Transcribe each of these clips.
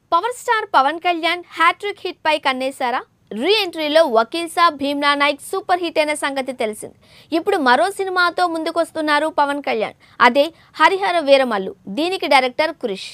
power star Pawan Kalyan hattrick hit పై కన్నేశారా re ఎంట్రీలో వకీల్ సాబ్ భీమ్లా నాయక్ సూపర్ హిట్ అయిన సంగతి తెలిసింది ఇప్పుడు మరో సినిమాతో ముందుకొస్తున్నారు పవన్ కళ్యాణ్ అదే హరిహర వీరమల్లు దీనికి డైరెక్టర్ క్రిష్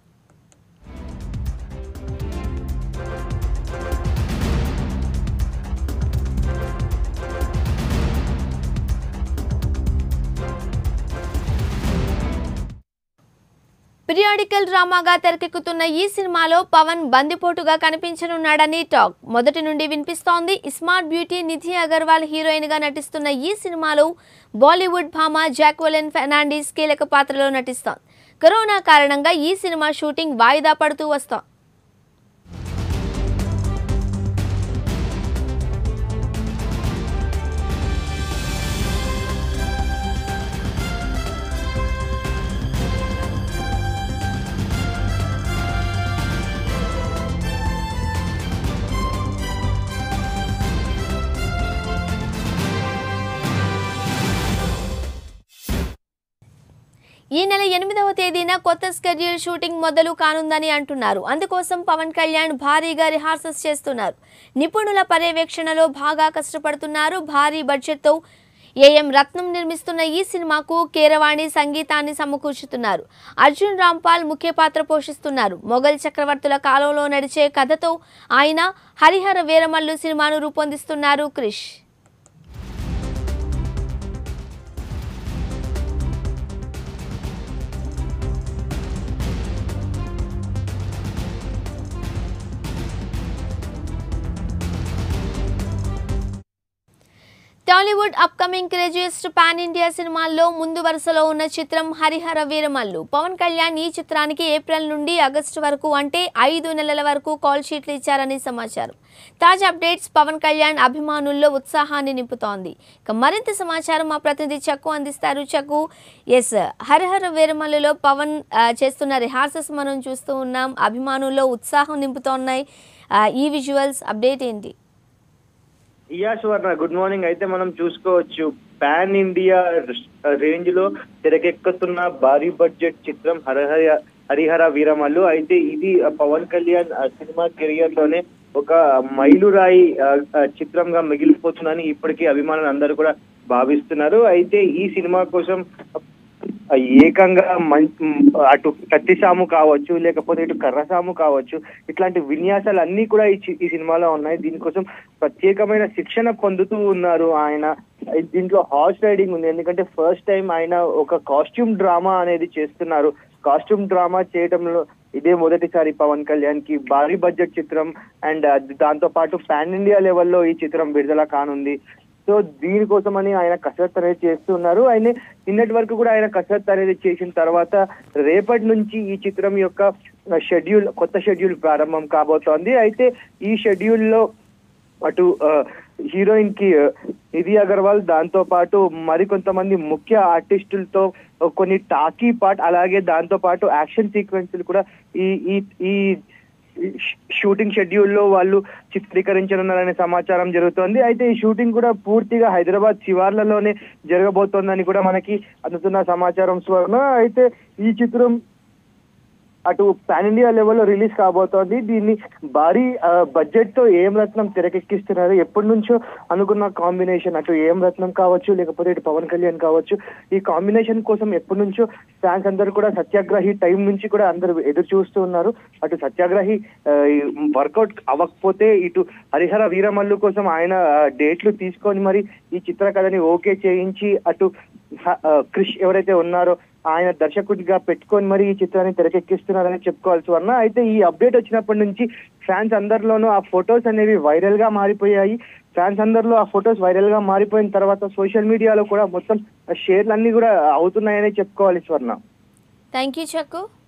పిరియాడికల్ డ్రామాగా తెరకెక్కుతున్న ఈ సినిమాలో పవన్ బందిపోటుగా కనిపించనున్నాడని టాక్ మొదటి నుండి వినిపిస్తోంది smart beauty Nidhhi Agarwal heroine గా నటిస్తున్న ఈ సినిమాలో బాలీవుడ్ భామ జాక్వెలిన్ ఫెర్నాండీస్ కీలక పాత్రలో నటిస్తోంది కరోనా కారణంగా ఈ సినిమా షూటింగ్ వాయిదా పడుతూ వస్తోంది ఈ నెల ఎనిమిదవ తేదీన కొత్త స్కెడ్యూల్ షూటింగ్ మొదలు కానుందని అంటున్నారు అందుకోసం పవన్ కళ్యాణ్ భారీగా రిహార్సల్స్ చేస్తున్నారు నిపుణుల పర్యవేక్షణలో బాగా కష్టపడుతున్నారు భారీ బడ్జెట్తో ఏఎం రత్నం నిర్మిస్తున్న ఈ సినిమాకు కీరవాణి సంగీతాన్ని సమకూర్చుతున్నారు అర్జున్ రాంపాల్ ముఖ్య పాత్ర పోషిస్తున్నారు మొఘల్ చక్రవర్తుల కాలంలో నడిచే కథతో ఆయన హరిహర వీరమల్లు సినిమాను రూపొందిస్తున్నారు Krish Tollywood upcoming craziest pan India సినిమాల్లో ముందు వరుసలో ఉన్న చిత్రం హరిహర వీరమల్లు పవన్ కళ్యాణ్ ఈ చిత్రానికి ఏప్రిల్ నుండి ఆగస్టు వరకు అంటే ఐదు నెలల వరకు కాల్ షీట్లు ఇచ్చారని సమాచారం తాజా అప్డేట్స్ పవన్ కళ్యాణ్ అభిమానుల్లో ఉత్సాహాన్ని నింపుతోంది ఇక మరింత సమాచారం మా ప్రతినిధి చక్కు అందిస్తారు చక్కు ఎస్ హరిహర వీరమల్లులో పవన్ ఆ, చేస్తున్న రిహార్సల్స్ మనం చూస్తూ ఉన్నాం అభిమానుల్లో ఉత్సాహం నింపుతోన్నాయి ఆ, ఈ విజువల్స్ అప్డేట్ ఏంటి ఇయా సువర్ణ గుడ్ మార్నింగ్ అయితే మనం చూసుకోవచ్చు పాన్ ఇండియా రేంజ్ లో తెరకెక్కుతున్న భారీ బడ్జెట్ చిత్రం హరహర హరిహర వీరమల్లు అయితే ఇది పవన్ కళ్యాణ్ ఆ, సినిమా కెరియర్ లోనే ఒక మైలురాయి ఆ, ఆ, చిత్రంగా మిగిలిపోతుందని ఇప్పటికీ అభిమానులు అందరూ కూడా భావిస్తున్నారు అయితే ఈ సినిమా కోసం ఆ, ఏకంగా మం అటు కత్తిసాము కావచ్చు లేకపోతే ఇటు కర్రసాము కావచ్చు ఇట్లాంటి విన్యాసాలు అన్ని కూడా ఈ చి- ఈ సినిమాలో ఉన్నాయి దీనికోసం ప్రత్యేకమైన శిక్షణ పొందుతూ ఉన్నారు ఆయన దీంట్లో హార్స్ రైడింగ్ ఉంది ఎందుకంటే ఫస్ట్ టైం ఆయన ఒక కాస్ట్యూమ్ డ్రామా అనేది చేస్తున్నారు కాస్ట్యూమ్ డ్రామా చేయడంలో ఇదే మొదటిసారి పవన్ కళ్యాణ్ కి భారీ బడ్జెట్ చిత్రం అండ్ దాంతో పాటు పాన్ ఇండియా లెవెల్లో ఈ చిత్రం విడుదల కానుంది సో దీనికోసమని ఆయన కసరత్ అనేది చేస్తున్నారు ఆయన నిన్నటి వరకు కూడా ఆయన కసరత్ అనేది చేసిన తర్వాత రేపటి నుంచి ఈ చిత్రం యొక్క షెడ్యూల్ కొత్త షెడ్యూల్ ప్రారంభం కాబోతోంది అయితే ఈ షెడ్యూల్ లో అటు హీరోయిన్ కి ఆ, నిధి అగర్వాల్ దాంతో పాటు మరికొంతమంది ముఖ్య ఆర్టిస్టులతో కొన్ని టాకీ పార్ట్ అలాగే దాంతో పాటు యాక్షన్ సీక్వెన్స్లు కూడా ఈ ఈ ఈ షూటింగ్ షెడ్యూల్ లో వాళ్ళు చిత్రీకరించనున్నారనే సమాచారం జరుగుతోంది అయితే ఈ షూటింగ్ కూడా పూర్తిగా హైదరాబాద్ శివార్లలోనే జరగబోతోందని కూడా మనకి అందుతున్న సమాచారం స్వర్ణ అయితే ఈ చిత్రం అటు పాన్ ఇండియా లెవెల్లో రిలీజ్ కాబోతోంది దీన్ని భారీ బడ్జెట్ తో ఏం రత్నం తెరకెక్కిస్తున్నారు ఎప్పటి నుంచో అనుకున్న కాంబినేషన్ అటు ఏం రత్నం కావచ్చు లేకపోతే ఇటు పవన్ కళ్యాణ్ కావచ్చు ఈ కాంబినేషన్ కోసం ఎప్పటి నుంచో ఫ్యాన్స్ అందరూ కూడా సత్యాగ్రహి టైం నుంచి కూడా అందరూ ఎదురు చూస్తూ ఉన్నారు అటు సత్యాగ్రహి వర్కౌట్ అవ్వకపోతే ఇటు హరిహర వీరమల్లు కోసం ఆయన ఆ, డేట్లు తీసుకొని మరి ఈ చిత్రకథని ఓకే చేయించి అటు హ- ఆ, క్రిష్ ఎవరైతే ఉన్నారో ఆయన దర్శకుడిగా పెట్టుకొని మరి ఈ చిత్రాన్ని తెరకెక్కిస్తున్నారని చెప్పుకోవాల్సి వల్ల అయితే ఈ అప్డేట్ వచ్చినప్పటి నుంచి ఫ్యాన్స్ అందరిలోనూ ఆ ఫొటోస్ అనేవి వైరల్ గా మారిపోయాయి ఫ్యాన్స్ అందరిలో ఆ ఫొటోస్ వైరల్ గా మారిపోయిన తర్వాత సోషల్ మీడియాలో కూడా మొత్తం షేర్లు అన్ని కూడా అవుతున్నాయని చెప్పుకోవాలి స్వర్ణ థ్యాంక్ యూ చక్కు